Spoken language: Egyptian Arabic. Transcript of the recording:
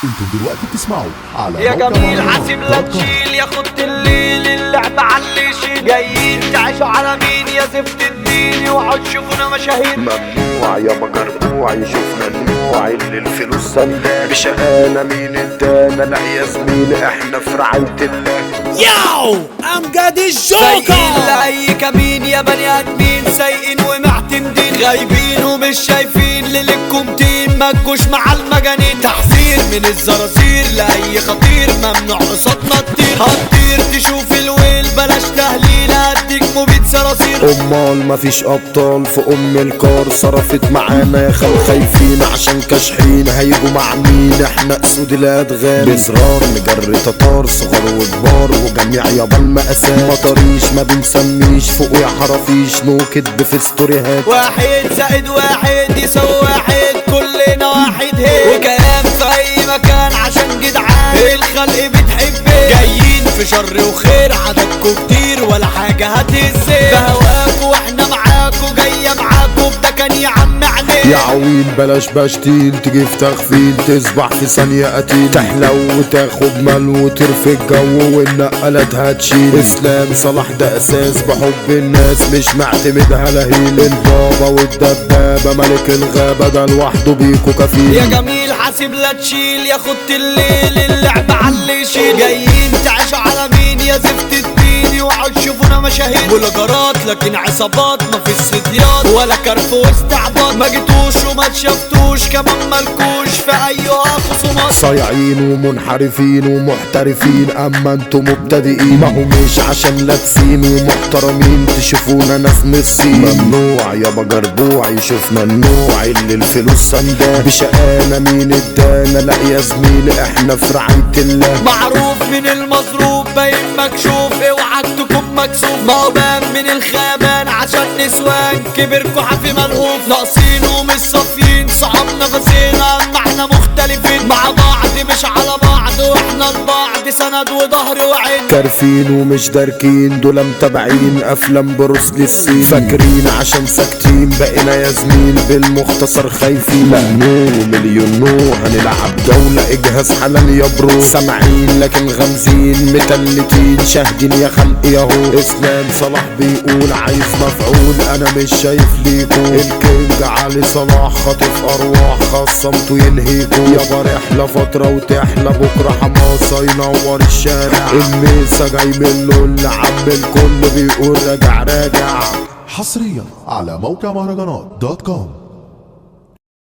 انتم دلوقتي بتسمعوا على يا موقع جميل مهرجانات حاسب دوت لا كوم. تشيل يا خد الليل اللعبة عليش جايين تعيشوا على مين يا زفت الدين اوعوا تشوفونا مشاهير ممنوع يا مجربوع يشوفنا النوع اللي الفلوس سندان بشقانا مين ادانا لا يا زميلي احنا في رعاية الله Yo, I'm got this سايقين joker. لأي كمين يا بني آدمين سايقين ومعتمدين غايبين ومش شايفين للكم تين ما تجوش مع المجانين تحذير من الزرازير لأي خطير ممنوع قصادنا تطير هتطير تشوف الويل بلاش تهليل هديك مبيد صراصير امال مفيش ابطال في ام الكار صرفت معانا يا خال خايفين عشان كاشحين هيجوا مع مين احنا اسود الادغال بزرار نجري تتار صغار وكبار وجميع يابا المقاسات مطريش ما بنسميش فوق يا حرافيش نو كدب في ستوريهات واحد زائد واحد يساوي واحد كلنا واحد هي وكلام في اي مكان عشان جدعان الخلق بتحب جايين في شر وخير عددكوا كتير ولا حاجة هتهزين بهواكوا واحنا معاكوا جاية معاكوا بده كان يا عم عليه يا عويل بلاش بشتيل تجي في تغفيل تسبح في ثانية قتيل تحلو وتاخد مال وترفي الجو والنقلات هتشيل اسلام صلاح ده اساس بحب الناس مش معتمد هلاهيل البابا والدبابة ملك الغابة ده لوحده بيكو كفيل يا جميل حاسب لا تشيل يا خد الليل اللعبة على يشيل جايين تعيشوا على مين يا زفت الدين اوعوا تشوفونا مشاهير بلوجرات لكن عصابات ما في صديات ولا كرف واستعباط ما جيتوش وما تشافتوش كمان مالكوش في اي خصومات صايعين ومنحرفين ومحترفين اما انتم مبتدئين ما هو مش عشان لابسين ومحترمين تشوفونا ناس نصين ممنوع يا بجربوع يشوفنا النوع اللي الفلوس سندان بشقانا مين ادانا لا يا زميلي احنا في رعاية الله معروف من المظروف باين مكشوف اوعى تكون مكسوف موبان من الخيبان عشان نسوان كبركوا حفي ملهوف ناقصين ومش صافيين صعب نفسينا اما احنا مختلفين مع بعض مش على بعض واحنا لبعض سند وظهر وعين كارفين ومش داركين دول متابعين افلام بروسلي الصين فاكرين عشان ساكتين بقينا يا زميل بالمختصر خايفين لا نو مليون نو هنلعب جولة اجهز حالا يا برو سامعين لكن غامزين متلتين شاهدين يا خلق ياهو اسلام صلاح بيقول عايز مفعول انا مش شايف ليكو الكينج علي صلاح خاطف ارواح خصمته ينهيكو يابا رحلة فترة وتحلى بكرة حماسة ينور الشارع الميسا جاي من اللي عم الكل بيقول راجع راجع حصريا على موقع مهرجانات دوت كوم